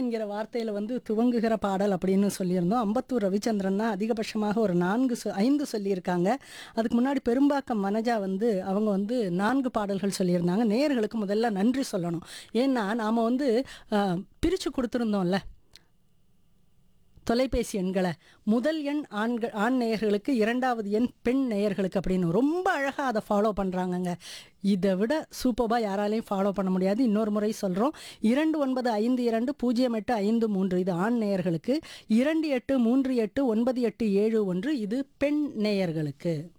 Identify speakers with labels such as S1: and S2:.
S1: என்கிற வார்த்தையில வந்து துவங்குகிற பாடல் அப்படின்னு சொல்லியிருந்தோம் அம்பத்தூர் ரவிச்சந்திரன் தான் அதிகபட்சமாக ஒரு நான்கு சொ- ஐந்து சொல்லியிருக்காங்க அதுக்கு முன்னாடி பெரும்பாக்கம் மனஜா வந்து அவங்க வந்து நான்கு பாடல்கள் சொல்லியிருந்தாங்க நேயர்களுக்கு முதல்ல நன்றி சொல்லணும் ஏன்னா நாம் வந்து அஹ், பிரிச்சு கொடுத்துருந்தோம்ல தொலைபேசி எண்களை முதல் எண் ஆண்கள் ஆண் நேயர்களுக்கு இரண்டாவது எண் பெண் நேயர்களுக்கு அப்படின்னு ரொம்ப அழகாக அதை ஃபாலோ பண்ணுறாங்கங்க இதை விட சூப்பராக யாராலையும் ஃபாலோ பண்ண முடியாது இன்னொரு முறை சொல்கிறோம் இரண்டு ஒன்பது ஐந்து இரண்டு பூஜ்ஜியம் எட்டு ஐந்து மூன்று இது ஆண் நேயர்களுக்கு இரண்டு எட்டு மூன்று எட்டு ஒன்பது எட்டு ஏழு ஒன்று இது பெண் நேயர்களுக்கு